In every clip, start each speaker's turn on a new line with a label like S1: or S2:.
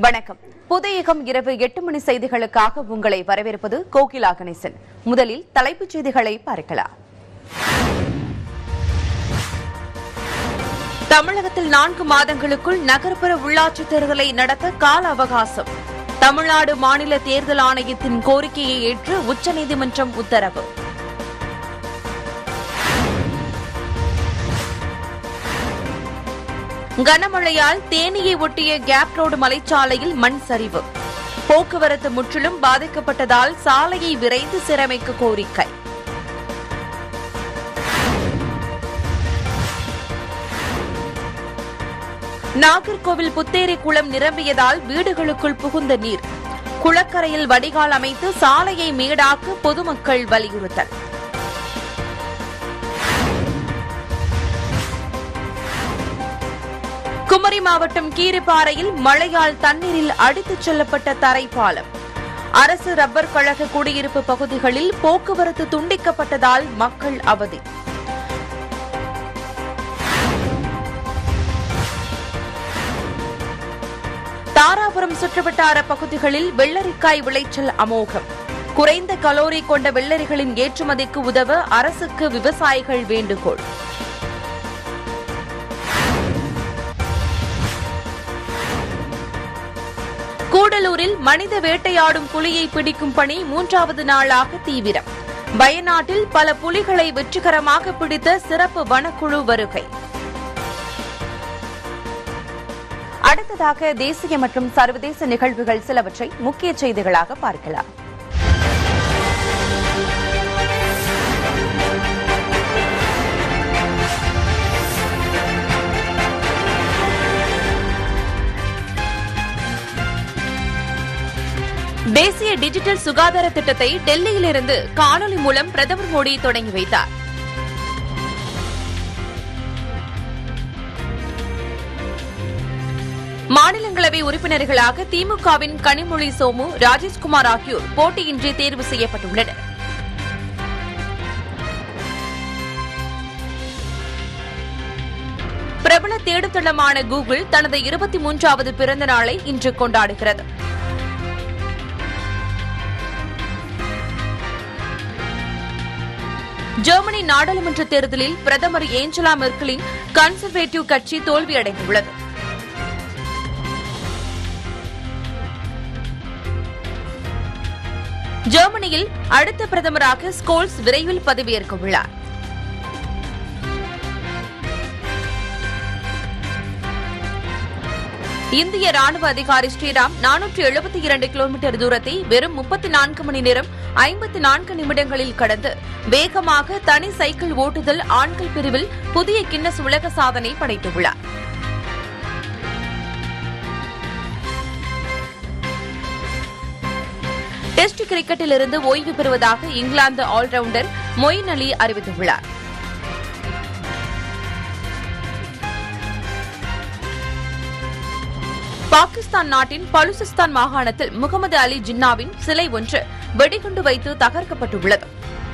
S1: வணக்கம் புதையகம் இரவு எட்டு மணி செய்திகளுக்காக உங்களை வரவேற்பது கோகிலா கணேசன் முதலில் தலைப்புச் செய்திகளை பார்க்கலாம் தமிழகத்தில் நான்கு மாதங்களுக்குள் நகர்ப்புற உள்ளாட்சித் தேர்தலை நடத்த கால அவகாசம் தமிழ்நாடு மாநில தேர்தல் ஆணையத்தின் கோரிக்கையை ஏற்று உச்சநீதிமன்றம் உத்தரவு கனமழையால் தேனியை ஒட்டிய கேப் ரோடு மலைச்சாலையில் மண் சரிவு போக்குவரத்து முற்றிலும் பாதிக்கப்பட்டதால் சாலையை விரைந்து சீரமைக்க கோரிக்கை நாகர்கோவில் புத்தேரி குளம் நிரம்பியதால் வீடுகளுக்குள் புகுந்த நீர் குளக்கரையில் வடிகால் அமைத்து சாலையை மேடாக்க பொதுமக்கள் வலியுறுத்தல் குமரி மாவட்டம் கீரிப்பாறையில் மழையால் தண்ணீரில் அடித்துச் செல்லப்பட்ட தரைப்பாலம் அரசு ரப்பர் கழக குடியிருப்பு பகுதிகளில் போக்குவரத்து துண்டிக்கப்பட்டதால் மக்கள் அவதி தாராபுரம் சுற்றுவட்டார பகுதிகளில் வெள்ளரிக்காய் விளைச்சல் அமோகம் குறைந்த கலோரி கொண்ட வெள்ளரிகளின் ஏற்றுமதிக்கு உதவ அரசுக்கு விவசாயிகள் வேண்டுகோள் கூடலூரில் மனித வேட்டையாடும் புலியை பிடிக்கும் பணி மூன்றாவது நாளாக தீவிரம் வயநாட்டில் பல புலிகளை வெற்றிகரமாக பிடித்த சிறப்பு வனக்குழு வருகை அடுத்ததாக தேசிய மற்றும் சர்வதேச நிகழ்வுகள் சிலவற்றை முக்கிய செய்திகளாக பார்க்கலாம் தேசிய டிஜிட்டல் சுகாதார திட்டத்தை டெல்லியிலிருந்து காணொலி மூலம் பிரதமர் மோடி தொடங்கி வைத்தார் மாநிலங்களவை உறுப்பினர்களாக திமுகவின் கனிமொழி சோமு ராஜேஷ்குமார் ஆகியோர் போட்டியின்றி தேர்வு செய்யப்பட்டுள்ளனர் பிரபல தேடுதளமான கூகுள் தனது இருபத்தி மூன்றாவது பிறந்த நாளை இன்று கொண்டாடுகிறது ஜெர்மனி நாடாளுமன்ற தேர்தலில் பிரதமர் ஏஞ்சலா மெர்க்கலின் கன்சர்வேட்டிவ் கட்சி தோல்வியடைந்துள்ளது ஜெர்மனியில் அடுத்த பிரதமராக ஸ்கோல்ஸ் விரைவில் பதவியேற்க உள்ளார் இந்திய ராணுவ அதிகாரி ஸ்ரீராம் நானூற்று எழுபத்தி இரண்டு கிலோமீட்டர் தூரத்தை வெறும் முப்பத்தி நான்கு மணி நேரம் ஐம்பத்தி நான்கு நிமிடங்களில் கடந்து வேகமாக தனி சைக்கிள் ஓட்டுதல் ஆண்கள் பிரிவில் புதிய கின்னஸ் உலக சாதனை படைத்துள்ளார் டெஸ்ட் கிரிக்கெட்டில் இருந்து ஓய்வு பெறுவதாக இங்கிலாந்து ஆல்ரவுண்டர் மொயின் அலி அறிவித்துள்ளார் பாகிஸ்தான் நாட்டின் பலுசிஸ்தான் மாகாணத்தில் முகமது அலி ஜின்னாவின் சிலை ஒன்று வெடிகுண்டு வைத்து தகர்க்கப்பட்டுள்ளது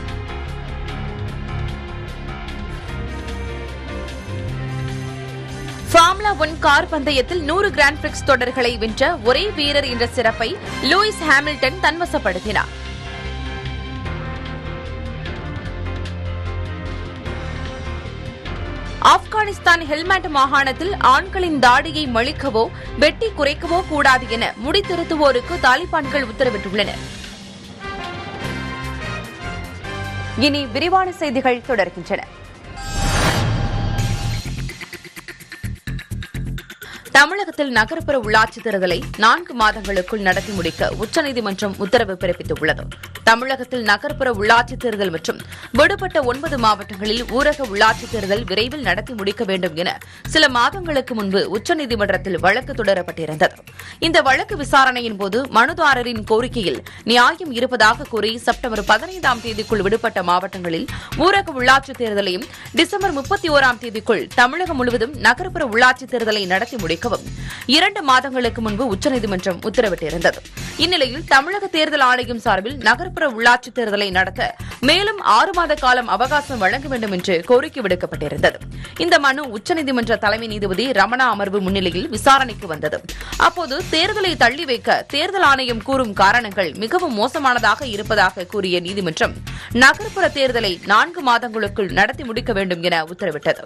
S1: ஃபார்முலா ஒன் கார் பந்தயத்தில் நூறு கிராண்ட் பிரிக்ஸ் தொடர்களை வென்ற ஒரே வீரர் என்ற சிறப்பை லூயிஸ் ஹாமில்டன் தன்வசப்படுத்தினார் ஆப்கானிஸ்தான் ஹெல்மண்ட் மாகாணத்தில் ஆண்களின் தாடியை மழிக்கவோ வெட்டி குறைக்கவோ கூடாது என முடித்திருத்துவோருக்கு தாலிபான்கள் உத்தரவிட்டுள்ளனர் இனி விரிவான செய்திகள் தொடர்கின்றன தமிழகத்தில் நகர்ப்புற உள்ளாட்சித் தேர்தலை நான்கு மாதங்களுக்குள் நடத்தி முடிக்க உச்சநீதிமன்றம் உத்தரவு பிறப்பித்துள்ளது தமிழகத்தில் நகர்ப்புற உள்ளாட்சித் தேர்தல் மற்றும் விடுபட்ட ஒன்பது மாவட்டங்களில் ஊரக உள்ளாட்சித் தேர்தல் விரைவில் நடத்தி முடிக்க வேண்டும் என சில மாதங்களுக்கு முன்பு உச்சநீதிமன்றத்தில் வழக்கு தொடரப்பட்டிருந்தது இந்த வழக்கு விசாரணையின் போது மனுதாரரின் கோரிக்கையில் நியாயம் இருப்பதாக கூறி செப்டம்பர் பதினைந்தாம் தேதிக்குள் விடுபட்ட மாவட்டங்களில் ஊரக உள்ளாட்சித் தேர்தலையும் டிசம்பர் முப்பத்தி ஓராம் தேதிக்குள் தமிழகம் முழுவதும் நகர்ப்புற உள்ளாட்சித் தேர்தலை நடத்தி முடிக்க முடிக்கவும் இரண்டு மாதங்களுக்கு முன்பு உச்சநீதிமன்றம் உத்தரவிட்டிருந்தது இந்நிலையில் தமிழக தேர்தல் ஆணையம் சார்பில் நகர்ப்புற உள்ளாட்சித் தேர்தலை நடத்த மேலும் ஆறு மாத காலம் அவகாசம் வழங்க வேண்டும் என்று கோரிக்கை விடுக்கப்பட்டிருந்தது இந்த மனு உச்சநீதிமன்ற தலைமை நீதிபதி ரமணா அமர்வு முன்னிலையில் விசாரணைக்கு வந்தது அப்போது தேர்தலை தள்ளி வைக்க தேர்தல் ஆணையம் கூறும் காரணங்கள் மிகவும் மோசமானதாக இருப்பதாக கூறிய நீதிமன்றம் நகர்ப்புற தேர்தலை நான்கு மாதங்களுக்குள் நடத்தி முடிக்க வேண்டும் என உத்தரவிட்டது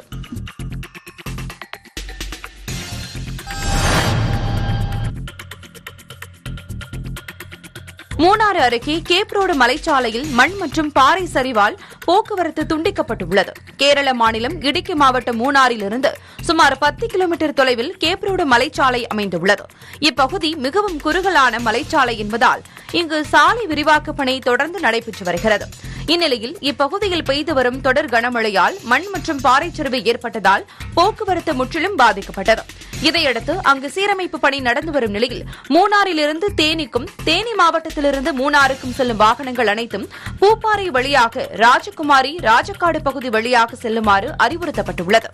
S1: மூணாறு அருகே கேப் ரோடு மலைச்சாலையில் மண் மற்றும் பாறை சரிவால் போக்குவரத்து துண்டிக்கப்பட்டுள்ளது கேரள மாநிலம் இடுக்கி மாவட்டம் மூணாறிலிருந்து சுமார் பத்து கிலோமீட்டர் தொலைவில் கேப் ரோடு மலைச்சாலை அமைந்துள்ளது இப்பகுதி மிகவும் குறுகலான மலைச்சாலை என்பதால் இங்கு சாலை விரிவாக்க பணி தொடர்ந்து நடைபெற்று வருகிறது இந்நிலையில் இப்பகுதியில் பெய்து வரும் தொடர் கனமழையால் மண் மற்றும் பாறைச்சரிவு ஏற்பட்டதால் போக்குவரத்து முற்றிலும் பாதிக்கப்பட்டது இதையடுத்து அங்கு சீரமைப்பு பணி நடந்து வரும் நிலையில் மூணாறிலிருந்து தேனிக்கும் தேனி மாவட்டத்திலிருந்து மூணாறுக்கும் செல்லும் வாகனங்கள் அனைத்தும் பூப்பாறை வழியாக ராஜகுமாரி ராஜக்காடு பகுதி வழியாக செல்லுமாறு அறிவுறுத்தப்பட்டுள்ளது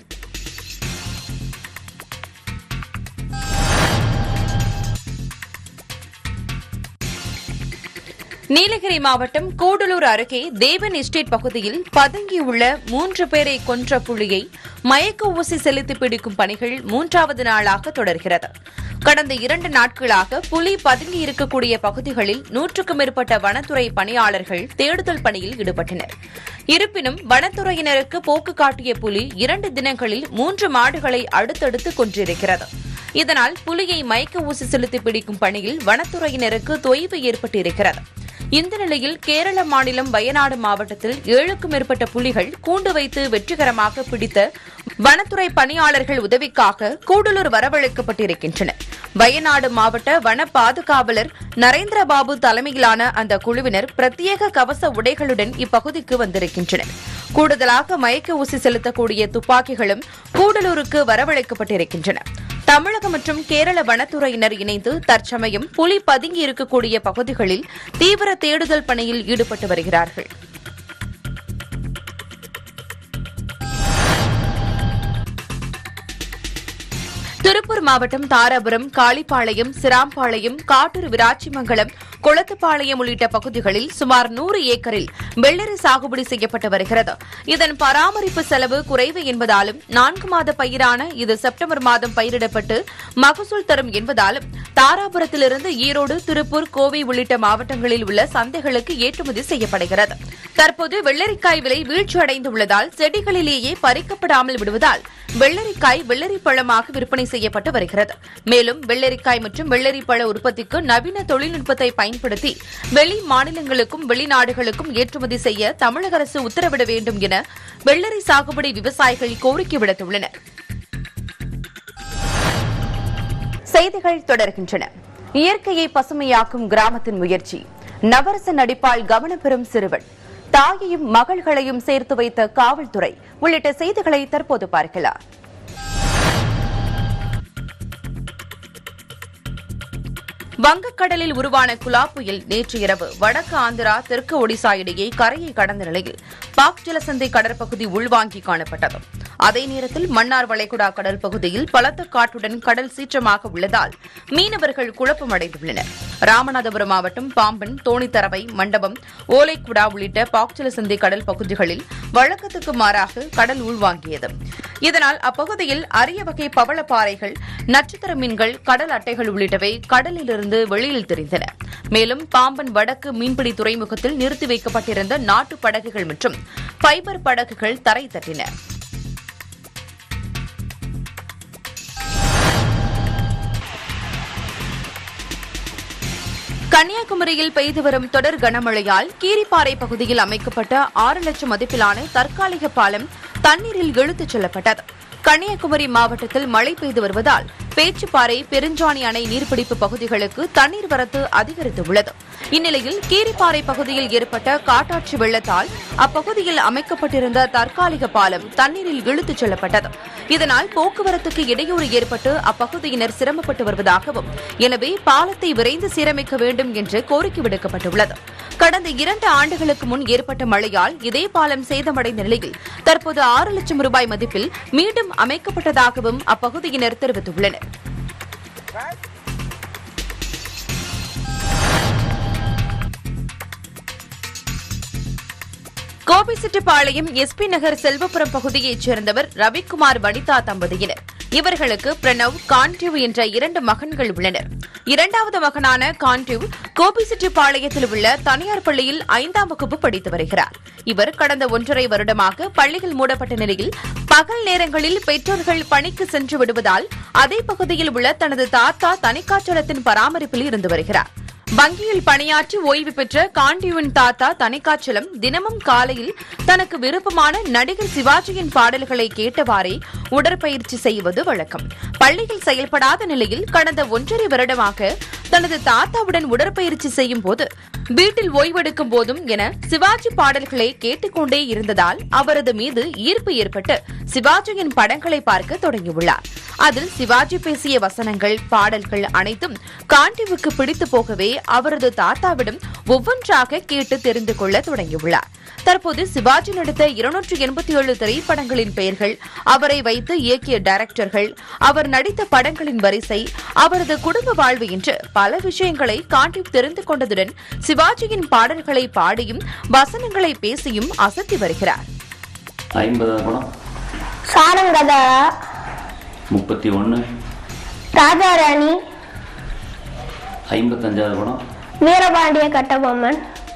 S1: நீலகிரி மாவட்டம் கூடலூர் அருகே தேவன் எஸ்டேட் பகுதியில் பதுங்கியுள்ள மூன்று பேரை கொன்ற புலியை மயக்க ஊசி செலுத்தி பிடிக்கும் பணிகள் மூன்றாவது நாளாக தொடர்கிறது கடந்த இரண்டு நாட்களாக புலி பதுங்கி இருக்கக்கூடிய பகுதிகளில் நூற்றுக்கும் மேற்பட்ட வனத்துறை பணியாளர்கள் தேடுதல் பணியில் ஈடுபட்டனர் இருப்பினும் வனத்துறையினருக்கு போக்கு காட்டிய புலி இரண்டு தினங்களில் மூன்று மாடுகளை அடுத்தடுத்து கொன்றிருக்கிறது இதனால் புலியை மயக்க ஊசி செலுத்தி பிடிக்கும் பணியில் வனத்துறையினருக்கு தொய்வு ஏற்பட்டிருக்கிறது இந்த நிலையில் கேரள மாநிலம் வயநாடு மாவட்டத்தில் ஏழுக்கும் மேற்பட்ட புலிகள் கூண்டு வைத்து வெற்றிகரமாக பிடித்த வனத்துறை பணியாளர்கள் உதவிக்காக கூடலூர் வரவழைக்கப்பட்டிருக்கின்றனர் வயநாடு மாவட்ட வன பாதுகாவலர் நரேந்திரபாபு தலைமையிலான அந்த குழுவினர் பிரத்யேக கவச உடைகளுடன் இப்பகுதிக்கு வந்திருக்கின்றனர் கூடுதலாக மயக்க ஊசி செலுத்தக்கூடிய துப்பாக்கிகளும் கூடலூருக்கு வரவழைக்கப்பட்டிருக்கின்றன தமிழகம் மற்றும் கேரள வனத்துறையினர் இணைந்து தற்சமயம் புலி பதுங்கி இருக்கக்கூடிய பகுதிகளில் தீவிர தேடுதல் பணியில் ஈடுபட்டு வருகிறார்கள் திருப்பூர் மாவட்டம் தாராபுரம் காளிப்பாளையம் சிராம்பாளையம் காட்டூர் விராட்சிமங்கலம் குளத்துப்பாளையம் உள்ளிட்ட பகுதிகளில் சுமார் நூறு ஏக்கரில் வெள்ளரி சாகுபடி செய்யப்பட்டு வருகிறது இதன் பராமரிப்பு செலவு குறைவு என்பதாலும் நான்கு மாத பயிரான இது செப்டம்பர் மாதம் பயிரிடப்பட்டு மகசூல் தரும் என்பதாலும் தாராபுரத்திலிருந்து ஈரோடு திருப்பூர் கோவை உள்ளிட்ட மாவட்டங்களில் உள்ள சந்தைகளுக்கு ஏற்றுமதி செய்யப்படுகிறது தற்போது வெள்ளரிக்காய் விலை வீழ்ச்சியடைந்துள்ளதால் செடிகளிலேயே பறிக்கப்படாமல் விடுவதால் வெள்ளரிக்காய் வெள்ளரி பழமாக விற்பனை செய்யப்பட்டு வருகிறது மேலும் வெள்ளரிக்காய் மற்றும் வெள்ளரி பழ உற்பத்திக்கு நவீன தொழில்நுட்பத்தை பயன்படுத்தி வெளி மாநிலங்களுக்கும் வெளிநாடுகளுக்கும் ஏற்றுமதி செய்ய தமிழக அரசு உத்தரவிட வேண்டும் என வெள்ளரி சாகுபடி விவசாயிகள் கோரிக்கை விடுத்துள்ளனர் செய்திகள் தொடர்கின்றன இயற்கையை பசுமையாக்கும் கிராமத்தின் முயற்சி நவரச நடிப்பால் கவனம் பெறும் சிறுவன் தாயையும் மகள்களையும் சேர்த்து வைத்த காவல்துறை உள்ளிட்ட செய்திகளை தற்போது பார்க்கலாம் வங்கக்கடலில் உருவான குலா புயல் நேற்று இரவு வடக்கு ஆந்திரா தெற்கு ஒடிசா இடையே கரையை கடந்த நிலையில் பாக் ஜலசந்தை கடற்பகுதி உள்வாங்கி காணப்பட்டது அதே நேரத்தில் மன்னார் வளைகுடா கடல் பகுதியில் பலத்த காற்றுடன் கடல் சீற்றமாக உள்ளதால் மீனவர்கள் குழப்பமடைந்துள்ளனர் ராமநாதபுரம் மாவட்டம் பாம்பன் தோணித்தரவை மண்டபம் ஓலைக்குடா உள்ளிட்ட பாக்ஜலசந்தி கடல் பகுதிகளில் வழக்கத்துக்கு மாறாக கடல் உள்வாங்கியது இதனால் அப்பகுதியில் அரிய வகை பவளப்பாறைகள் நட்சத்திர மீன்கள் கடல் அட்டைகள் உள்ளிட்டவை கடலிலிருந்து வெளியில் தெரிந்தன மேலும் பாம்பன் வடக்கு மீன்பிடி துறைமுகத்தில் நிறுத்தி வைக்கப்பட்டிருந்த நாட்டு படகுகள் மற்றும் ஃபைபர் படகுகள் தரை தட்டின கன்னியாகுமரியில் பெய்து வரும் தொடர் கனமழையால் கீரிப்பாறை பகுதியில் அமைக்கப்பட்ட ஆறு லட்சம் மதிப்பிலான தற்காலிக பாலம் தண்ணீரில் இழுத்துச் செல்லப்பட்டது கன்னியாகுமரி மாவட்டத்தில் மழை பெய்து வருவதால் பேச்சுப்பாறை பெருஞ்சாணி அணை நீர்பிடிப்பு பகுதிகளுக்கு தண்ணீர் வரத்து அதிகரித்துள்ளது இந்நிலையில் கீரிப்பாறை பகுதியில் ஏற்பட்ட காட்டாற்று வெள்ளத்தால் அப்பகுதியில் அமைக்கப்பட்டிருந்த தற்காலிக பாலம் தண்ணீரில் இழுத்துச் செல்லப்பட்டது இதனால் போக்குவரத்துக்கு இடையூறு ஏற்பட்டு அப்பகுதியினர் சிரமப்பட்டு வருவதாகவும் எனவே பாலத்தை விரைந்து சீரமைக்க வேண்டும் என்று கோரிக்கை விடுக்கப்பட்டுள்ளது கடந்த இரண்டு ஆண்டுகளுக்கு முன் ஏற்பட்ட மழையால் இதே பாலம் சேதமடைந்த நிலையில் தற்போது ஆறு லட்சம் ரூபாய் மதிப்பில் மீண்டும் அமைக்கப்பட்டதாகவும் அப்பகுதியினர் தெரிவித்துள்ளனர் கோபிச்செட்டிப்பாளையம் எஸ்பி நகர் செல்வபுரம் பகுதியைச் சேர்ந்தவர் ரவிக்குமார் வனிதா தம்பதியினர் இவர்களுக்கு பிரணவ் கான்டிவ் என்ற இரண்டு மகன்கள் உள்ளனர் இரண்டாவது மகனான கான்டிவ் கோபிச்செட்டிப்பாளையத்தில் உள்ள தனியார் பள்ளியில் ஐந்தாம் வகுப்பு படித்து வருகிறார் இவர் கடந்த ஒன்றரை வருடமாக பள்ளிகள் மூடப்பட்ட நிலையில் பகல் நேரங்களில் பெற்றோர்கள் பணிக்கு சென்று விடுவதால் அதே பகுதியில் உள்ள தனது தாத்தா தனிக்காச்சலத்தின் பராமரிப்பில் இருந்து வருகிறார் வங்கியில் பணியாற்றி ஓய்வு பெற்ற காண்டியுவின் தாத்தா தனிக்காச்சலம் தினமும் காலையில் தனக்கு விருப்பமான நடிகர் சிவாஜியின் பாடல்களை கேட்டவாறே உடற்பயிற்சி செய்வது வழக்கம் பள்ளியில் செயல்படாத நிலையில் கடந்த ஒன்றரை வருடமாக தனது தாத்தாவுடன் உடற்பயிற்சி செய்யும் போது வீட்டில் ஓய்வெடுக்கும் போதும் என சிவாஜி பாடல்களை கேட்டுக்கொண்டே இருந்ததால் அவரது மீது ஈர்ப்பு ஏற்பட்டு சிவாஜியின் படங்களை பார்க்க தொடங்கியுள்ளார் அதில் சிவாஜி பேசிய வசனங்கள் பாடல்கள் அனைத்தும் காண்டிவுக்கு பிடித்து போகவே அவரது தாத்தாவிடம் ஒவ்வொன்றாக கேட்டு தெரிந்து கொள்ள தொடங்கியுள்ளார் தற்போது சிவாஜி நடித்த இருநூற்று எண்பத்தி ஏழு திரைப்படங்களின் பெயர்கள் அவரை வைத்து இயக்கிய டைரக்டர்கள் அவர் நடித்த படங்களின் வரிசை அவரது குடும்ப வாழ்வு என்று பல விஷயங்களை காண்டிவ் தெரிந்து கொண்டதுடன் சிவாஜியின் பாடல்களை பாடியும் வசனங்களை பேசியும் அசத்தி வருகிறார்
S2: ஐம்பதாவது படம்
S3: சாரங்கதா
S2: முப்பத்தி ஒன்று
S3: ராஜாராணி
S2: ஐம்பத்தஞ்சாவது படம்
S3: வீரபாண்டிய கட்டபொம்மன்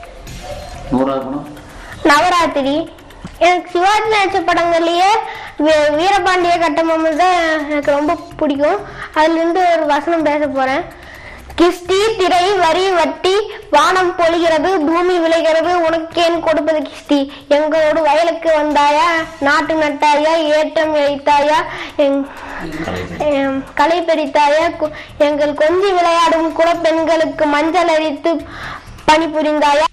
S2: நூறாவது படம்
S3: நவராத்திரி எனக்கு சிவாஜி நடிச்ச படங்கள்லயே வீ- வீரபாண்டிய கட்டபொம்மன் தான் எனக்கு ரொம்ப பிடிக்கும் அதுல இருந்து ஒரு வசனம் பேச போறேன் கிஸ்தி திரை வரி வட்டி வானம் பொழிகிறது பூமி விளைகிறது உனக்கேன் கொடுப்பது கிஸ்தி எங்களோடு வயலுக்கு வந்தாயா நாட்டு நட்டாயா ஏற்றம் வைத்தாயா எங் எம், களை பறித்தாயா கு- எங்கள் கொஞ்சி விளையாடும் குலப்பெண்களுக்கு மஞ்சள் அரித்து பணிபுரிந்தாயா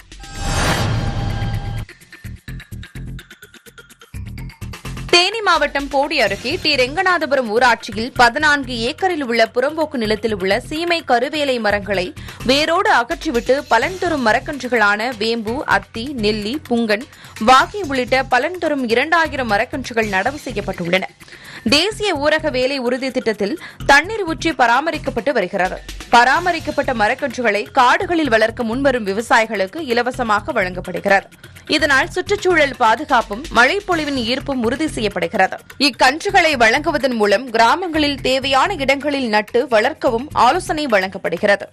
S1: தேனி மாவட்டம் போடி அருகே டி ரெங்கநாதபுரம் ஊராட்சியில் பதினான்கு ஏக்கரில் உள்ள புறம்போக்கு நிலத்தில் உள்ள சீமை கருவேலை மரங்களை வேரோடு அகற்றிவிட்டு பலன் தரும் மரக்கன்றுகளான வேம்பு அத்தி நெல்லி புங்கன் வாகை உள்ளிட்ட பலன் தரும் இரண்டாயிரம் மரக்கன்றுகள் நடவு செய்யப்பட்டுள்ளன தேசிய ஊரக வேலை உறுதி திட்டத்தில் தண்ணீர் ஊற்றி பராமரிக்கப்பட்டு வருகிறது பராமரிக்கப்பட்ட மரக்கன்றுகளை காடுகளில் வளர்க்க முன்வரும் விவசாயிகளுக்கு இலவசமாக வழங்கப்படுகிறது இதனால் சுற்றுச்சூழல் பாதுகாப்பும் மழைப்பொழிவின் ஈர்ப்பும் உறுதி செய்யப்படுகிறது இக்கன்றுகளை வழங்குவதன் மூலம் கிராமங்களில் தேவையான இடங்களில் நட்டு வளர்க்கவும் ஆலோசனை வழங்கப்படுகிறது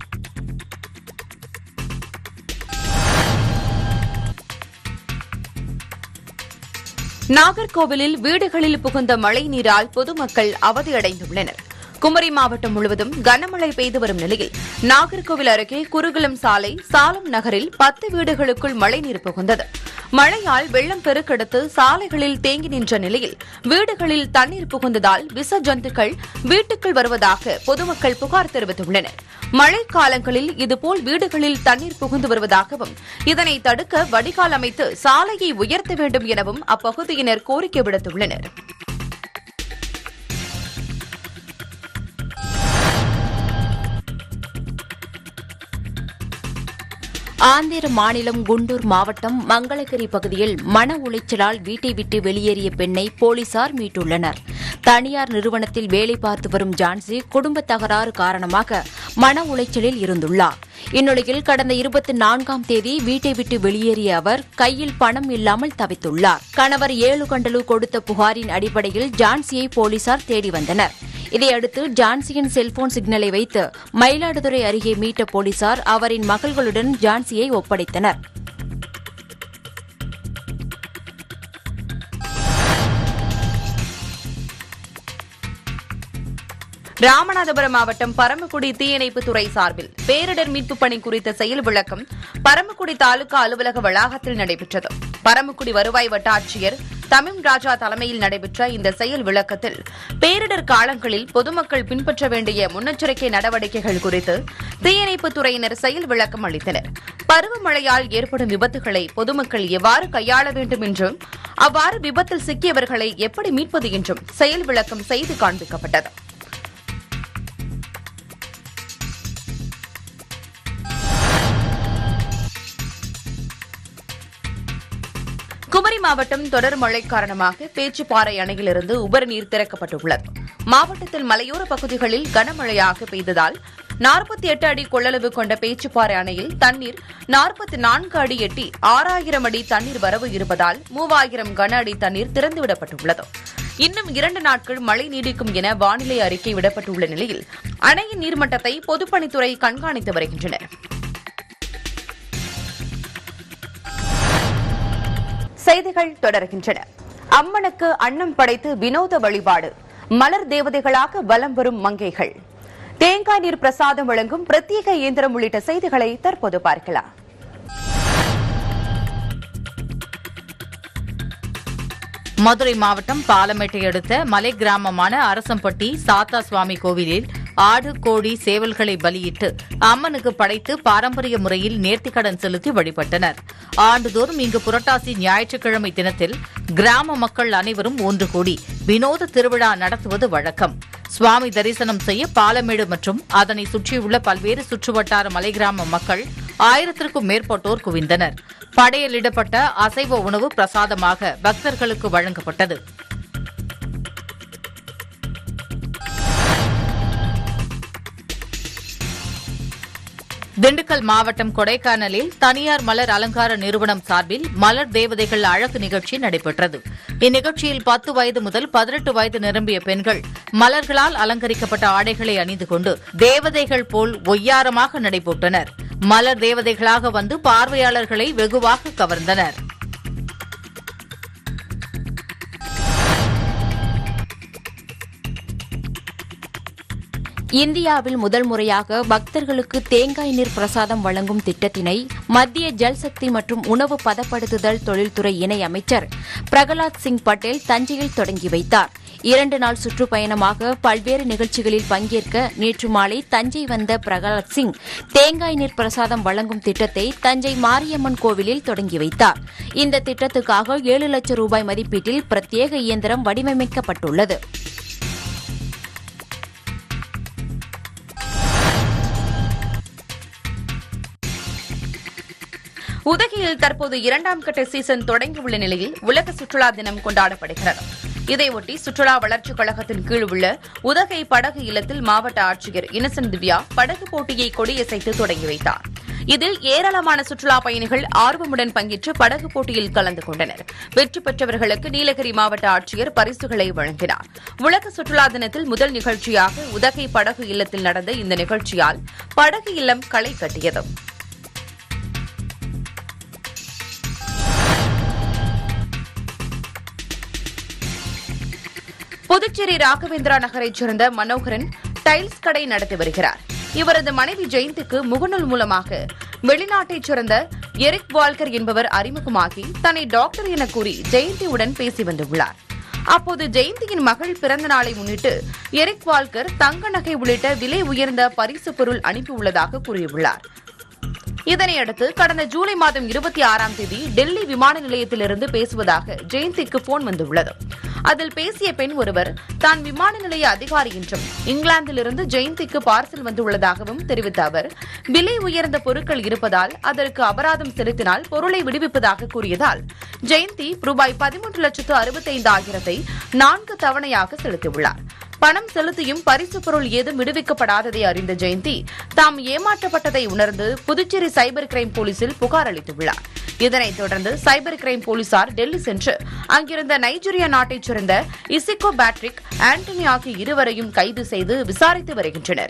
S1: நாகர்கோவிலில் வீடுகளில் புகுந்த மழை நீரால் பொதுமக்கள் அவதியடைந்துள்ளனர் குமரி மாவட்டம் முழுவதும் கனமழை பெய்து வரும் நிலையில் நாகர்கோவில் அருகே குருகுலம் சாலை சாலம் நகரில் பத்து வீடுகளுக்குள் மழைநீர் புகுந்தது மழையால் வெள்ளம் பெருக்கெடுத்து சாலைகளில் தேங்கி நின்ற நிலையில் வீடுகளில் தண்ணீர் புகுந்ததால் விச ஜந்துக்கள் வீட்டுக்குள் வருவதாக பொதுமக்கள் புகார் தெரிவித்துள்ளனர் மழைக்காலங்களில் இதுபோல் வீடுகளில் தண்ணீர் புகுந்து வருவதாகவும் இதனை தடுக்க வடிகால் அமைத்து சாலையை உயர்த்த வேண்டும் எனவும் அப்பகுதியினர் கோரிக்கை விடுத்துள்ளனர்
S4: ஆந்திர மாநிலம் குண்டூர் மாவட்டம் மங்களகிரி பகுதியில் மன உளைச்சலால் வீட்டை விட்டு வெளியேறிய பெண்ணை போலீசார் மீட்டுள்ளனர் தனியார் நிறுவனத்தில் வேலை பார்த்து வரும் ஜான்சி குடும்ப தகராறு காரணமாக மன உளைச்சலில் இருந்துள்ளார் இந்நிலையில் கடந்த இருபத்தி நான்காம் தேதி வீட்டை விட்டு வெளியேறிய அவர் கையில் பணம் இல்லாமல் தவித்துள்ளார் கணவர் ஏழு கண்டலு கொடுத்த புகாரின் அடிப்படையில் ஜான்சியை போலீசார் தேடி வந்தனர் இதையடுத்து ஜான்சியின் செல்போன் சிக்னலை வைத்து மயிலாடுதுறை அருகே மீட்ட போலீசார் அவரின் மகள்களுடன் ஜான்சியை ஒப்படைத்தனர்
S1: ராமநாதபுரம் மாவட்டம் பரமக்குடி தீயணைப்புத் துறை சார்பில் பேரிடர் மீட்புப் பணி குறித்த செயல் விளக்கம் பரமக்குடி தாலுகா அலுவலக வளாகத்தில் நடைபெற்றது பரமக்குடி வருவாய் வட்டாட்சியர் தமிம் ராஜா தலைமையில் நடைபெற்ற இந்த செயல் விளக்கத்தில் பேரிடர் காலங்களில் பொதுமக்கள் பின்பற்ற வேண்டிய முன்னெச்சரிக்கை நடவடிக்கைகள் குறித்து தீயணைப்புத் துறையினர் செயல் விளக்கம் அளித்தனர் பருவமழையால் ஏற்படும் விபத்துகளை பொதுமக்கள் எவ்வாறு கையாள வேண்டும் என்றும் அவ்வாறு விபத்தில் சிக்கியவர்களை எப்படி மீட்பது என்றும் செயல் விளக்கம் செய்து காண்பிக்கப்பட்டது குமரி மாவட்டம் தொடர் மழை காரணமாக பேச்சுப்பாறை அணையிலிருந்து உபரி நீர் திறக்கப்பட்டுள்ளது மாவட்டத்தில் மலையோர பகுதிகளில் கனமழையாக பெய்ததால் நாற்பத்தி எட்டு அடி கொள்ளளவு கொண்ட பேச்சுப்பாறை அணையில் தண்ணீர் நாற்பத்தி நான்கு அடி எட்டி ஆறாயிரம் அடி தண்ணீர் வரவு இருப்பதால் மூவாயிரம் கன அடி தண்ணீர் திறந்துவிடப்பட்டுள்ளது இன்னும் இரண்டு நாட்கள் மழை நீடிக்கும் என வானிலை அறிக்கை விடப்பட்டுள்ள நிலையில் அணையின் நீர்மட்டத்தை பொதுப்பணித்துறை கண்காணித்து வருகின்றனர் செய்திகள் தொடர்கின்றன அம்மனுக்கு அன்னம் படைத்து வினோத வழிபாடு மலர் தேவதைகளாக வலம் வரும் மங்கைகள் தேங்காய் நீர் பிரசாதம் வழங்கும் பிரத்யேக இயந்திரம் உள்ளிட்ட செய்திகளை தற்போது பார்க்கலாம்
S5: மதுரை மாவட்டம் பாலமேட்டை அடுத்த மலை கிராமமான அரசம்பட்டி சாத்தா சுவாமி கோவிலில் ஆடு கோழி சேவல்களை பலியிட்டு அம்மனுக்கு படைத்து பாரம்பரிய முறையில் நேர்த்திக்கடன் செலுத்தி வழிபட்டனர் ஆண்டுதோறும் இங்கு புரட்டாசி ஞாயிற்றுக்கிழமை தினத்தில் கிராம மக்கள் அனைவரும் ஒன்று கூடி வினோத திருவிழா நடத்துவது வழக்கம் சுவாமி தரிசனம் செய்ய பாலமேடு மற்றும் அதனை சுற்றியுள்ள பல்வேறு சுற்றுவட்டார மலை கிராம மக்கள் ஆயிரத்திற்கும் மேற்பட்டோர் குவிந்தனர் படையலிடப்பட்ட அசைவ உணவு பிரசாதமாக பக்தர்களுக்கு வழங்கப்பட்டது திண்டுக்கல் மாவட்டம் கொடைக்கானலில் தனியார் மலர் அலங்கார நிறுவனம் சார்பில் மலர் தேவதைகள் அழகு நிகழ்ச்சி நடைபெற்றது இந்நிகழ்ச்சியில் பத்து வயது முதல் பதினெட்டு வயது நிரம்பிய பெண்கள் மலர்களால் அலங்கரிக்கப்பட்ட ஆடைகளை அணிந்து கொண்டு தேவதைகள் போல் ஒய்யாரமாக நடைபோட்டனர் மலர் தேவதைகளாக வந்து பார்வையாளர்களை வெகுவாக கவர்ந்தனர்
S4: இந்தியாவில் முதல் முறையாக பக்தர்களுக்கு தேங்காய் நீர் பிரசாதம் வழங்கும் திட்டத்தினை மத்திய ஜல்சக்தி மற்றும் உணவு பதப்படுத்துதல் தொழில்துறை இணை அமைச்சர் பிரகலாத் சிங் பட்டேல் தஞ்சையில் தொடங்கி வைத்தார் இரண்டு நாள் சுற்றுப்பயணமாக பல்வேறு நிகழ்ச்சிகளில் பங்கேற்க நேற்று மாலை தஞ்சை வந்த பிரகலாத் சிங் தேங்காய் நீர் பிரசாதம் வழங்கும் திட்டத்தை தஞ்சை மாரியம்மன் கோவிலில் தொடங்கி வைத்தார் இந்த திட்டத்துக்காக ஏழு லட்சம் ரூபாய் மதிப்பீட்டில் பிரத்யேக இயந்திரம் வடிவமைக்கப்பட்டுள்ளது
S1: உதகையில் தற்போது இரண்டாம் கட்ட சீசன் தொடங்கியுள்ள நிலையில் உலக சுற்றுலா தினம் கொண்டாடப்படுகிறது இதையொட்டி சுற்றுலா வளர்ச்சிக் கழகத்தின் கீழ் உள்ள உதகை படகு இல்லத்தில் மாவட்ட ஆட்சியர் இன்னசென்ட் திவ்யா படகு போட்டியை கொடியசைத்து தொடங்கி வைத்தார் இதில் ஏராளமான சுற்றுலா பயணிகள் ஆர்வமுடன் பங்கேற்று படகு போட்டியில் கலந்து கொண்டனர் வெற்றி பெற்றவர்களுக்கு நீலகிரி மாவட்ட ஆட்சியர் பரிசுகளை வழங்கினார் உலக சுற்றுலா தினத்தில் முதல் நிகழ்ச்சியாக உதகை படகு இல்லத்தில் நடந்த இந்த நிகழ்ச்சியால் படகு இல்லம் களை கட்டியது புதுச்சேரி ராகவேந்திரா நகரைச் சேர்ந்த மனோகரன் டைல்ஸ் கடை நடத்தி வருகிறார் இவரது மனைவி ஜெயந்திக்கு முகநூல் மூலமாக வெளிநாட்டைச் சேர்ந்த எரிக் வால்கர் என்பவர் அறிமுகமாகி தன்னை டாக்டர் என கூறி ஜெயந்தியுடன் பேசி வந்துள்ளார் அப்போது ஜெயந்தியின் மகள் பிறந்த நாளை முன்னிட்டு எரிக் வால்கர் தங்க நகை உள்ளிட்ட விலை உயர்ந்த பரிசு பொருள் அனுப்பியுள்ளதாக கூறியுள்ளார் இதனையடுத்து கடந்த ஜூலை மாதம் இருபத்தி ஆறாம் தேதி டெல்லி விமான நிலையத்திலிருந்து பேசுவதாக ஜெயந்திக்கு போன் வந்துள்ளது அதில் பேசிய பெண் ஒருவர் தான் விமான நிலைய அதிகாரி என்றும் இங்கிலாந்திலிருந்து ஜெயந்திக்கு பார்சல் வந்துள்ளதாகவும் தெரிவித்த அவர் விலை உயர்ந்த பொருட்கள் இருப்பதால் அதற்கு அபராதம் செலுத்தினால் பொருளை விடுவிப்பதாக கூறியதால் ஜெயந்தி ரூபாய் பதிமூன்று லட்சத்து அறுபத்தைந்து ஆயிரத்தை நான்கு தவணையாக செலுத்தியுள்ளார் பணம் செலுத்தியும் பரிசு பொருள் ஏதும் விடுவிக்கப்படாததை அறிந்த ஜெயந்தி தாம் ஏமாற்றப்பட்டதை உணர்ந்து புதுச்சேரி சைபர் கிரைம் போலீசில் புகார் அளித்துள்ளார் இதனைத் தொடர்ந்து சைபர் கிரைம் போலீசார் டெல்லி சென்று அங்கிருந்த நைஜீரியா நாட்டைச் சேர்ந்த இசிகோ பேட்ரிக் ஆண்டனி ஆகிய இருவரையும் கைது செய்து விசாரித்து வருகின்றனர்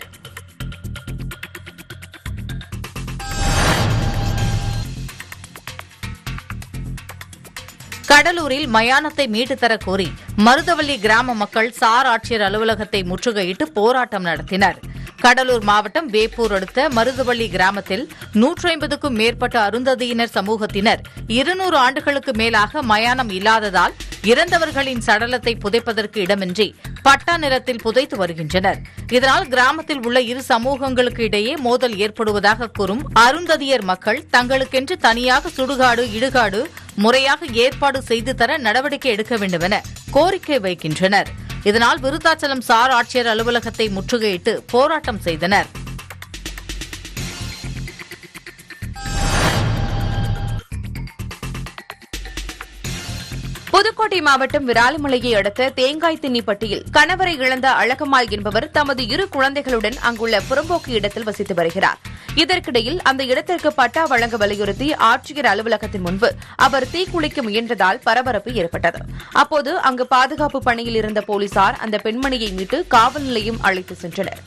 S5: கடலூரில் மயானத்தை மீட்டுத் தரக் கோரி மருதவள்ளி கிராம மக்கள் சார் ஆட்சியர் அலுவலகத்தை முற்றுகையிட்டு போராட்டம் நடத்தினர் கடலூர் மாவட்டம் வேப்பூர் அடுத்த மருதவள்ளி கிராமத்தில் நூற்றி ஐம்பதுக்கும் மேற்பட்ட அருந்ததியினர் சமூகத்தினர் இருநூறு ஆண்டுகளுக்கு மேலாக மயானம் இல்லாததால் இறந்தவர்களின் சடலத்தை புதைப்பதற்கு இடமின்றி பட்டா நிலத்தில் புதைத்து வருகின்றனர் இதனால் கிராமத்தில் உள்ள இரு சமூகங்களுக்கு இடையே மோதல் ஏற்படுவதாக கூறும் அருந்ததியர் மக்கள் தங்களுக்கென்று தனியாக சுடுகாடு இடுகாடு முறையாக ஏற்பாடு செய்து தர நடவடிக்கை எடுக்க வேண்டும் என கோரிக்கை வைக்கின்றனர் இதனால் விருத்தாச்சலம் சார் ஆட்சியர் அலுவலகத்தை முற்றுகையிட்டு போராட்டம் செய்தனர்
S1: புதுக்கோட்டை மாவட்டம் விராலிமலையை அடுத்த தேங்காய் தின்னிப்பட்டியில் கணவரை இழந்த அழகம்மாள் என்பவர் தமது இரு குழந்தைகளுடன் அங்குள்ள புறம்போக்கு இடத்தில் வசித்து வருகிறார் இதற்கிடையில் அந்த இடத்திற்கு பட்டா வழங்க வலியுறுத்தி ஆட்சியர் அலுவலகத்தின் முன்பு அவர் தீக்குளிக்க முயன்றதால் பரபரப்பு ஏற்பட்டது அப்போது அங்கு பாதுகாப்பு பணியில் இருந்த போலீசார் அந்த பெண்மணியை மீட்டு காவல் நிலையம் அழைத்து சென்றனர்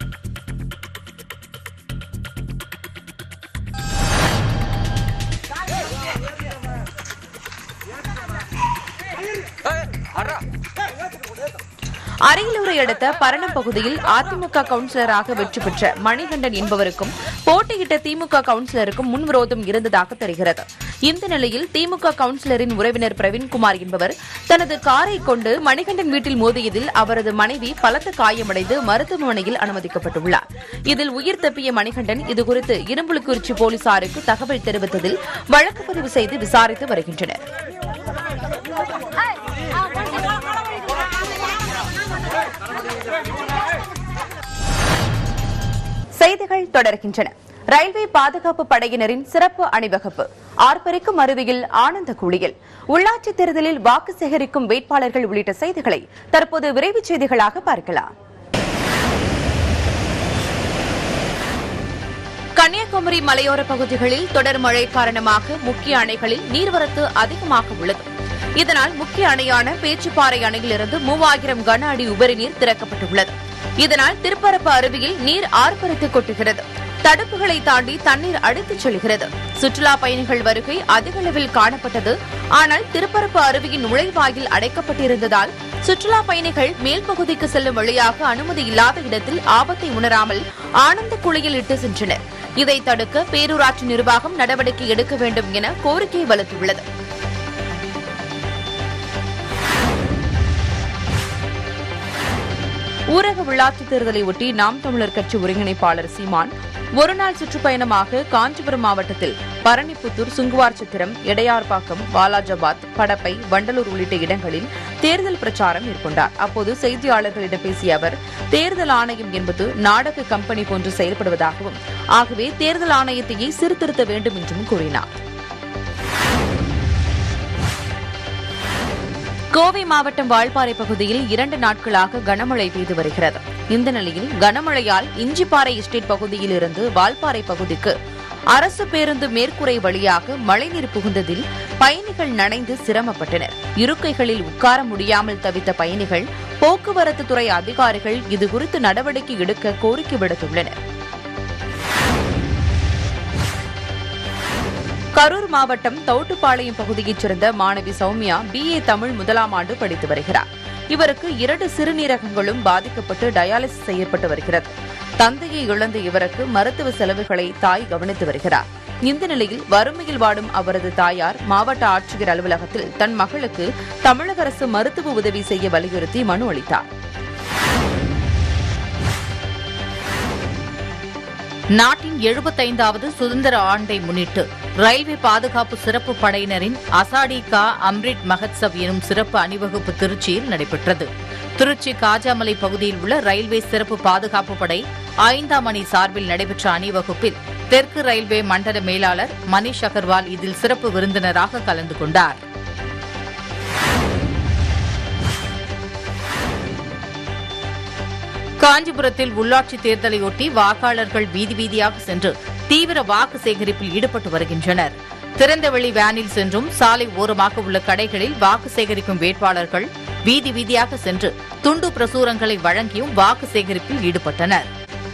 S1: அரியலூரை அடுத்த பரணம் பகுதியில் அதிமுக கவுன்சிலராக வெற்றி பெற்ற மணிகண்டன் என்பவருக்கும் போட்டியிட்ட திமுக கவுன்சிலருக்கும் முன்விரோதம் இருந்ததாக தெரிகிறது இந்த நிலையில் திமுக கவுன்சிலரின் உறவினர் பிரவீன்குமார் என்பவர் தனது காரை கொண்டு மணிகண்டன் வீட்டில் மோதியதில் அவரது மனைவி பலத்த காயமடைந்து மருத்துவமனையில் அனுமதிக்கப்பட்டுள்ளார் இதில் உயிர் தப்பிய மணிகண்டன் இதுகுறித்து இரும்புலிக்குறிச்சி போலீசாருக்கு தகவல் தெரிவித்ததில் வழக்கு பதிவு செய்து விசாரித்து வருகின்றனர் செய்திகள் தொடர்கின்றன ரயில்வே பாதுகாப்பு படையினரின் சிறப்பு அணிவகுப்பு ஆர்ப்பரிக்கும் அருவியில் ஆனந்த குளியல் உள்ளாட்சித் தேர்தலில் வாக்கு சேகரிக்கும் வேட்பாளர்கள் உள்ளிட்ட செய்திகளை தற்போது விரைவுச் செய்திகளாக பார்க்கலாம் கன்னியாகுமரி மலையோர பகுதிகளில் தொடர் மழை காரணமாக முக்கிய அணைகளில் நீர்வரத்து அதிகமாக உள்ளது இதனால் முக்கிய அணையான பேச்சுப்பாறை அணையிலிருந்து மூவாயிரம் கன அடி உபரி நீர் திறக்கப்பட்டுள்ளது இதனால் திருப்பரப்பு அருவியில் நீர் ஆர்ப்பரித்து கொட்டுகிறது தடுப்புகளை தாண்டி தண்ணீர் அடித்துச் செல்கிறது சுற்றுலா பயணிகள் வருகை அதிக அளவில் காணப்பட்டது ஆனால் திருப்பரப்பு அருவியின் நுழைவாயில் அடைக்கப்பட்டிருந்ததால் சுற்றுலா பயணிகள் மேல் பகுதிக்கு செல்லும் வழியாக அனுமதி இல்லாத இடத்தில் ஆபத்தை உணராமல் ஆனந்த குளியல் இட்டு சென்றனர் இதை தடுக்க பேரூராட்சி நிர்வாகம் நடவடிக்கை எடுக்க வேண்டும் என கோரிக்கை வலுத்துள்ளது ஊரக உள்ளாட்சித் தேர்தலை ஒட்டி நாம் தமிழர் கட்சி ஒருங்கிணைப்பாளர் சீமான் ஒருநாள் சுற்றுப்பயணமாக காஞ்சிபுரம் மாவட்டத்தில் பரணிப்புத்தூர் சுங்குவார் சித்திரம் எடையார்பாக்கம் வாலாஜாபாத் படப்பை வண்டலூர் உள்ளிட்ட இடங்களில் தேர்தல் பிரச்சாரம் மேற்கொண்டார் அப்போது செய்தியாளர்களிடம் பேசிய அவர் தேர்தல் ஆணையம் என்பது நாடக கம்பெனி போன்று செயல்படுவதாகவும் ஆகவே தேர்தல் ஆணையத்தையே சீர்திருத்த வேண்டும் என்றும் கூறினார் கோவை மாவட்டம் வால்பாறை பகுதியில் இரண்டு நாட்களாக கனமழை பெய்து வருகிறது இந்த நிலையில் கனமழையால் இஞ்சிப்பாறை எஸ்டேட் பகுதியில் இருந்து வால்பாறை பகுதிக்கு அரசு பேருந்து மேற்கூரை வழியாக மழைநீர் புகுந்ததில் பயணிகள் நனைந்து சிரமப்பட்டனர் இருக்கைகளில் உட்கார முடியாமல் தவித்த பயணிகள் போக்குவரத்து துறை அதிகாரிகள் இதுகுறித்து நடவடிக்கை எடுக்க கோரிக்கை விடுத்துள்ளனர் கரூர் மாவட்டம் தவுட்டுப்பாளையம் பகுதியைச் சேர்ந்த மாணவி சௌமியா பிஏ தமிழ் முதலாம் ஆண்டு படித்து வருகிறார் இவருக்கு இரண்டு சிறுநீரகங்களும் பாதிக்கப்பட்டு டயாலிசிஸ் செய்யப்பட்டு வருகிறது தந்தையை இழந்த இவருக்கு மருத்துவ செலவுகளை தாய் கவனித்து வருகிறார் இந்த நிலையில் வறுமையில் வாடும் அவரது தாயார் மாவட்ட ஆட்சியர் அலுவலகத்தில் தன் மகளுக்கு தமிழக அரசு மருத்துவ உதவி செய்ய வலியுறுத்தி மனு அளித்தார்
S5: நாட்டின் எழுபத்தைந்தாவது சுதந்திர ஆண்டை முன்னிட்டு ரயில்வே பாதுகாப்பு சிறப்பு படையினரின் அசாடி கா அம்ரிட் மகத்சவ் எனும் சிறப்பு அணிவகுப்பு திருச்சியில் நடைபெற்றது திருச்சி காஜாமலை பகுதியில் உள்ள ரயில்வே சிறப்பு பாதுகாப்பு படை ஐந்தாம் அணி சார்பில் நடைபெற்ற அணிவகுப்பில் தெற்கு ரயில்வே மண்டல மேலாளர் மணிஷ் அகர்வால் இதில் சிறப்பு விருந்தினராக கலந்து கொண்டார் காஞ்சிபுரத்தில் உள்ளாட்சி தேர்தலையொட்டி வாக்காளர்கள் வீதி வீதியாக சென்று தீவிர வாக்கு சேகரிப்பில் ஈடுபட்டு வருகின்றனர் திறந்தவெளி வேனில் சென்றும் சாலை ஓரமாக உள்ள கடைகளில் வாக்கு சேகரிக்கும் வேட்பாளர்கள் வீதி வீதியாக சென்று துண்டு பிரசுரங்களை வழங்கியும் வாக்கு சேகரிப்பில் ஈடுபட்டனர்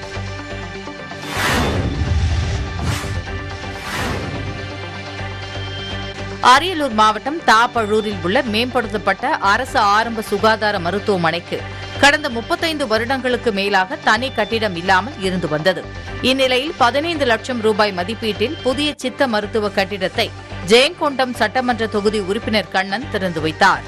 S5: அரியலூர் மாவட்டம் தாப்பழூரில் உள்ள மேம்படுத்தப்பட்ட அரசு ஆரம்ப சுகாதார மருத்துவமனைக்கு கடந்த முப்பத்தைந்து வருடங்களுக்கு மேலாக தனி கட்டிடம் இல்லாமல் இருந்து வந்தது இந்நிலையில் பதினைந்து லட்சம் ரூபாய் மதிப்பீட்டில் புதிய சித்த மருத்துவ கட்டிடத்தை ஜெயங்கொண்டம் சட்டமன்ற தொகுதி உறுப்பினர் கண்ணன் திறந்து வைத்தார்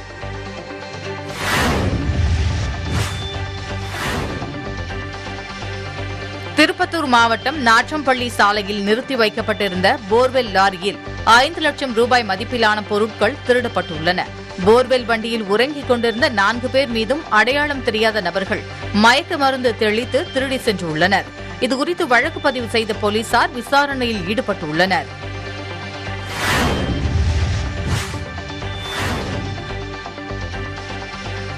S5: திருப்பத்தூர் மாவட்டம் நாற்றம்பள்ளி சாலையில் நிறுத்தி வைக்கப்பட்டிருந்த போர்வெல் லாரியில் ஐந்து லட்சம் ரூபாய் மதிப்பிலான பொருட்கள் திருடப்பட்டுள்ளன போர்வெல் வண்டியில் உறங்கிக் கொண்டிருந்த நான்கு பேர் மீதும் அடையாளம் தெரியாத நபர்கள் மயக்க மருந்து தெளித்து திருடி சென்றுள்ளனர் இதுகுறித்து வழக்கு பதிவு செய்த போலீசார் விசாரணையில் ஈடுபட்டுள்ளனர்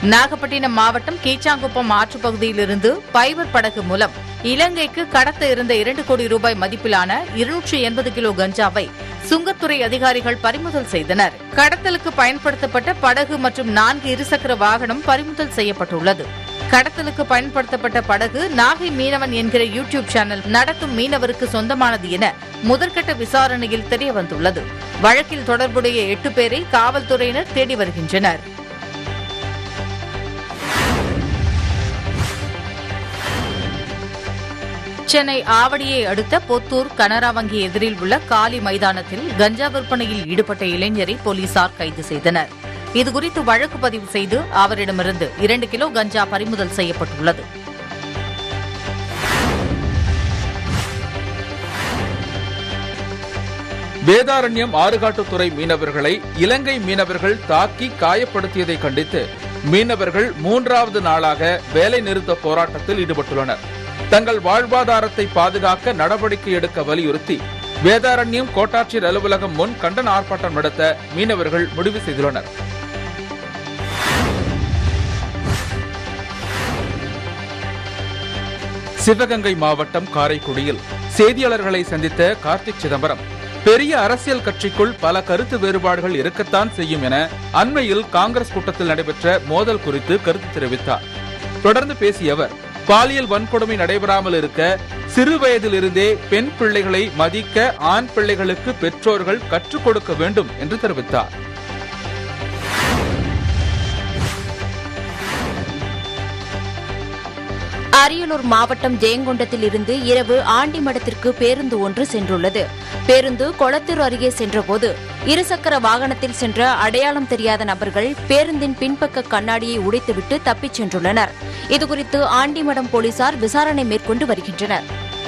S5: நாகப்பட்டினம் மாவட்டம் கீச்சாங்குப்பம் ஆற்றுப் பகுதியிலிருந்து பைபர் படகு மூலம் இலங்கைக்கு கடத்த இருந்த இரண்டு கோடி ரூபாய் மதிப்பிலான இருநூற்றி எண்பது கிலோ கஞ்சாவை சுங்கத்துறை அதிகாரிகள் பறிமுதல் செய்தனர் கடத்தலுக்கு பயன்படுத்தப்பட்ட படகு மற்றும் நான்கு இருசக்கர வாகனம் பறிமுதல் செய்யப்பட்டுள்ளது கடத்தலுக்கு பயன்படுத்தப்பட்ட படகு நாகை மீனவன் என்கிற யூடியூப் சேனல் நடத்தும் மீனவருக்கு சொந்தமானது என முதற்கட்ட விசாரணையில் தெரியவந்துள்ளது வழக்கில் தொடர்புடைய எட்டு பேரை காவல்துறையினர் தேடி வருகின்றனர் சென்னை ஆவடியை அடுத்த பொத்தூர் கனரா வங்கி எதிரில் உள்ள காலி மைதானத்தில் கஞ்சா விற்பனையில் ஈடுபட்ட இளைஞரை போலீசார் கைது செய்தனர் இதுகுறித்து வழக்கு பதிவு செய்து அவரிடமிருந்து இரண்டு கிலோ கஞ்சா பறிமுதல் செய்யப்பட்டுள்ளது
S6: வேதாரண்யம் ஆறுகாட்டுத்துறை மீனவர்களை இலங்கை மீனவர்கள் தாக்கி காயப்படுத்தியதை கண்டித்து மீனவர்கள் மூன்றாவது நாளாக வேலை நிறுத்த போராட்டத்தில் ஈடுபட்டுள்ளனர் தங்கள் வாழ்வாதாரத்தை பாதுகாக்க நடவடிக்கை எடுக்க வலியுறுத்தி வேதாரண்யம் கோட்டாட்சியர் அலுவலகம் முன் கண்டன ஆர்ப்பாட்டம் நடத்த மீனவர்கள் முடிவு செய்துள்ளனர் சிவகங்கை மாவட்டம் காரைக்குடியில் செய்தியாளர்களை சந்தித்த கார்த்திக் சிதம்பரம் பெரிய அரசியல் கட்சிக்குள் பல கருத்து வேறுபாடுகள் இருக்கத்தான் செய்யும் என அண்மையில் காங்கிரஸ் கூட்டத்தில் நடைபெற்ற மோதல் குறித்து கருத்து தெரிவித்தார் தொடர்ந்து பேசிய அவர் பாலியல் வன்கொடுமை நடைபெறாமல் இருக்க சிறு வயதிலிருந்தே பெண் பிள்ளைகளை மதிக்க ஆண் பிள்ளைகளுக்கு பெற்றோர்கள் கற்றுக் கொடுக்க வேண்டும் என்று தெரிவித்தார்
S4: அரியலூர் மாவட்டம் ஜெயங்கொண்டத்தில் இருந்து இரவு ஆண்டிமடத்திற்கு பேருந்து ஒன்று சென்றுள்ளது பேருந்து கொளத்தூர் அருகே சென்றபோது இருசக்கர வாகனத்தில் சென்ற அடையாளம் தெரியாத நபர்கள் பேருந்தின் பின்பக்க கண்ணாடியை உடைத்துவிட்டு தப்பிச் சென்றுள்ளனர் இதுகுறித்து ஆண்டிமடம் போலீசார் விசாரணை மேற்கொண்டு வருகின்றனர்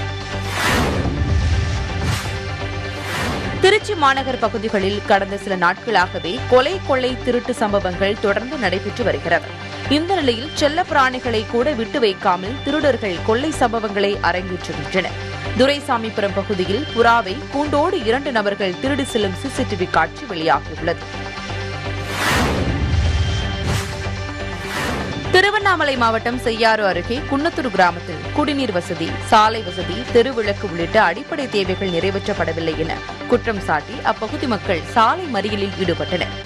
S1: திருச்சி மாநகர் பகுதிகளில் கடந்த சில நாட்களாகவே கொலை கொள்ளை திருட்டு சம்பவங்கள் தொடர்ந்து நடைபெற்று வருகிறது இந்த நிலையில் செல்ல பிராணிகளை கூட விட்டு வைக்காமல் திருடர்கள் கொள்ளை சம்பவங்களை அரங்கேற்றுகின்றனர் துரைசாமிபுரம் பகுதியில் புறாவை கூண்டோடு இரண்டு நபர்கள் திருடி செல்லும் சிசிடிவி காட்சி வெளியாகியுள்ளது திருவண்ணாமலை மாவட்டம் செய்யாறு அருகே குன்னத்தூர் கிராமத்தில் குடிநீர் வசதி சாலை வசதி தெருவிளக்கு உள்ளிட்ட அடிப்படை தேவைகள் நிறைவேற்றப்படவில்லை என குற்றம் சாட்டி அப்பகுதி மக்கள் சாலை மறியலில் ஈடுபட்டனர்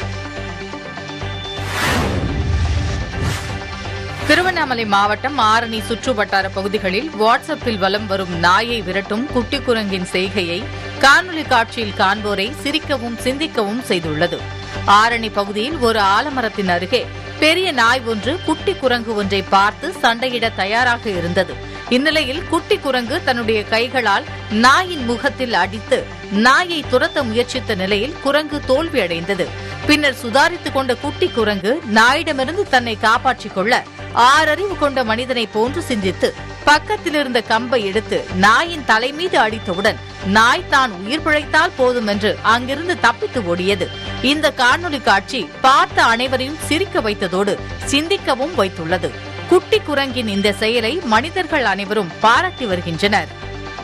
S5: திருவண்ணாமலை மாவட்டம் ஆரணி சுற்று வட்டார பகுதிகளில் வாட்ஸ்அப்பில் வலம் வரும் நாயை விரட்டும் குட்டி குரங்கின் செய்கையை காணொலி காட்சியில் காண்போரை சிரிக்கவும் சிந்திக்கவும் செய்துள்ளது ஆரணி பகுதியில் ஒரு ஆலமரத்தின் அருகே பெரிய நாய் ஒன்று குட்டி குரங்கு ஒன்றை பார்த்து சண்டையிட தயாராக இருந்தது இந்நிலையில் குட்டி குரங்கு தன்னுடைய கைகளால் நாயின் முகத்தில் அடித்து நாயை துரத்த முயற்சித்த நிலையில் குரங்கு தோல்வியடைந்தது பின்னர் சுதாரித்துக் கொண்ட குட்டி குரங்கு நாயிடமிருந்து தன்னை காப்பாற்றிக் கொள்ள ஆறறிவு கொண்ட மனிதனை போன்று சிந்தித்து பக்கத்தில் இருந்த கம்பை எடுத்து நாயின் தலை மீது அடித்தவுடன் நாய் தான் உயிர் பிழைத்தால் போதும் என்று அங்கிருந்து தப்பித்து ஓடியது இந்த காணொலி காட்சி பார்த்த அனைவரையும் சிரிக்க வைத்ததோடு சிந்திக்கவும் வைத்துள்ளது குட்டி குரங்கின் இந்த செயலை மனிதர்கள் அனைவரும் பாராட்டி வருகின்றனர்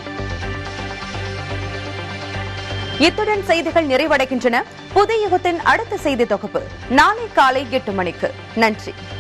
S1: இத்துடன் செய்திகள் நிறைவடைகின்றன புதிய யுகத்தின் அடுத்த செய்தி தொகுப்பு நாளை காலை எட்டு மணிக்கு நன்றி